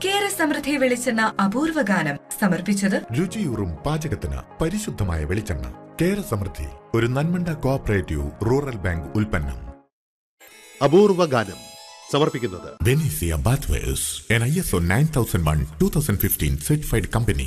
കേര സമൃദ്ധി വെളിച്ചെണ്ണ അപൂർവ ഗാനം സമർപ്പിച്ചത് രുചിയൂറും പാചകത്തിന് പരിശുദ്ധമായ വെളിച്ചെണ്ണ കേര സമൃദ്ധി ഒരു നന്മണ്ട കോഓപ്പറേറ്റീവ് റൂറൽ ബാങ്ക് ഉൽപ്പന്നം അപൂർവ ഗാനം സമർപ്പിക്കുന്നത് Benesia bathwares N I S O nine thousand one two thousand fifteen certified company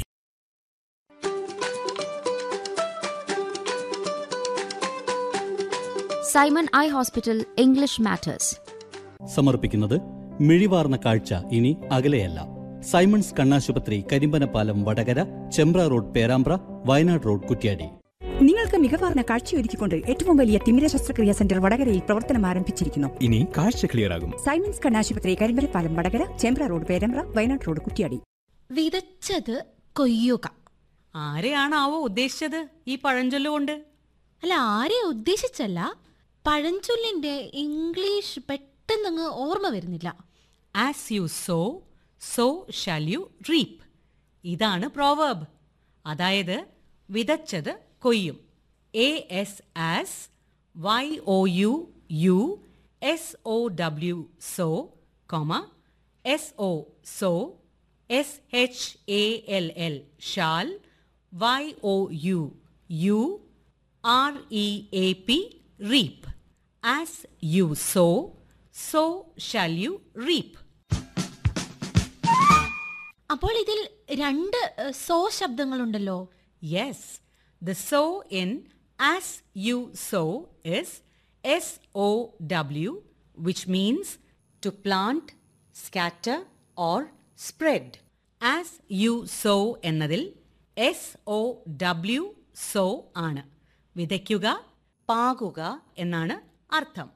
Simon eye hospital English matters സമർപ്പിക്കുന്നത് മിഴിവാർന്ന കാഴ്ച ഇനി അകലെയല്ല സൈമൺസ് കണ്ണാശുപത്രി കരിമ്പനപ്പാലം വടകര ചെമ്പ്ര റോഡ് പേരാമ്പ്ര വയനാട് റോഡ് കുറ്റ്യാടി നിങ്ങൾക്ക് മികവാർന്ന കാഴ്ചയൊരുക്കിക്കൊണ്ട് ഏറ്റവും വലിയ തിമിര ശസ്ത്രക്രിയാ സെന്റർ വടകരയിൽ പ്രവർത്തനം ആരംഭിച്ചിരിക്കുന്നു ഇനി കാഴ്ച ക്ലിയർ ആകും സൈമൻസ് കണ്ണാശുപത്രി കരിമ്പലപ്പാലം വടകര ചേമ്പ്ര റോഡ് പേരമ്പ്ര വയനാട് റോഡ് കുറ്റിയാടി വിതച്ചത് കൊയ്യുക ആരെയാണാവോ ഉദ്ദേശിച്ചത് ഈ പഴഞ്ചൊല്ലുകൊണ്ട് അല്ല ആരെ ഉദ്ദേശിച്ചല്ല പഴഞ്ചൊല്ലിന്റെ ഇംഗ്ലീഷ് പെട്ടെന്നങ്ങ് ഓർമ്മ വരുന്നില്ല as you sow so shall you reap ഇതാണ് പ്രോവേബ് അതായത് വിതച്ചത് കൊയ്യും A S as Y O U you S O W sow comma S O so S H A L L shall Y O U you R E A P reap as you sow so shall you reap അപ്പോൾ ഇതിൽ രണ്ട് ഏഹ്, so ശബ്ദങ്ങളുണ്ടല്ലോ Yes, the so in as you sow is S O W, which means to plant, scatter, or spread. As you sow എന്നതിൽ S O W sow ആണ് വിതയ്ക്കുക പാകുക എന്നാണ് അർത്ഥം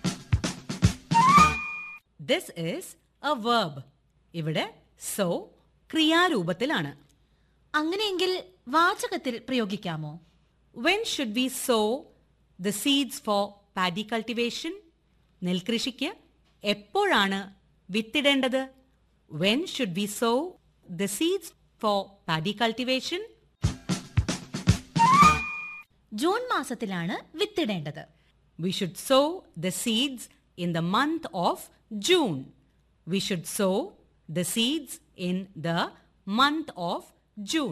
ദിസ് ഈസ് എ വേർബ് ഇവിടെ സോ ക്രിയാരൂപത്തിലാണ് അങ്ങനെയെങ്കിൽ വാചകത്തിൽ പ്രയോഗിക്കാമോ when should we sow the seeds for paddy cultivation നെൽകൃഷിക്ക് എപ്പോഴാണ് വിത്തിടേണ്ടത് when should we sow the seeds for paddy cultivation June മാസത്തിലാണ് വിത്തിടേണ്ടത് we should sow the seeds in the month of June we should sow the seeds in the month of June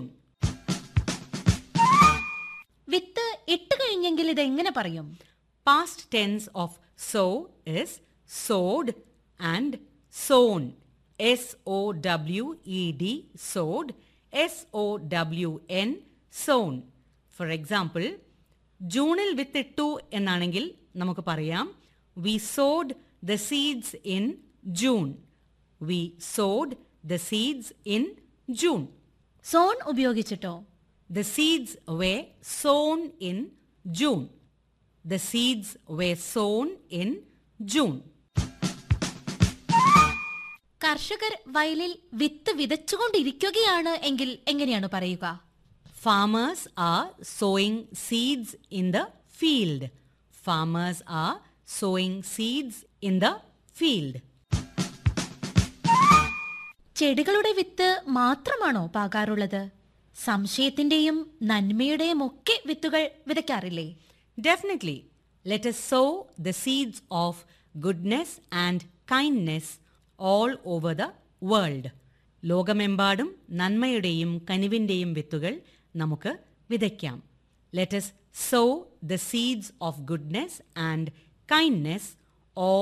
വിത്ത് ഇട്ട് കഴിഞ്ഞെങ്കിൽ ഇത് എങ്ങനെ പറയും Past tense of sow is sowed and sown. S O W E D sowed. S O W N sown. For example, ജൂണിൽ വിത്തിട്ടു എന്നാണെങ്കിൽ നമുക്ക് പറയാം we sowed the seeds in June we sowed the seeds in June sown ഉപയോഗിച്ചിട്ടോ The seeds were sown in June. The seeds were sown in June. കർഷകർ വയലിൽ വിത്ത് വിതച്ചുകൊണ്ടിരിക്കുകയാണ് എങ്കിൽ എങ്ങനെയാണ് പറയുക Farmers are sowing seeds in the field. Farmers are sowing seeds in the field. ചെടികളുടെ വിത്ത് മാത്രമാണോ പാകാറുള്ളത് സംശയത്തിന്റെയും നന്മയുടെയും ഒക്കെ വിത്തുകൾ വിതയ്ക്കാറില്ലേ Definitely, let us sow the seeds of goodness and kindness all over the world. ലോകമെമ്പാടും നന്മയുടെയും കനിവിൻ്റെയും വിത്തുകൾ നമുക്ക് വിതയ്ക്കാം let's sow the seeds of goodness and kindness all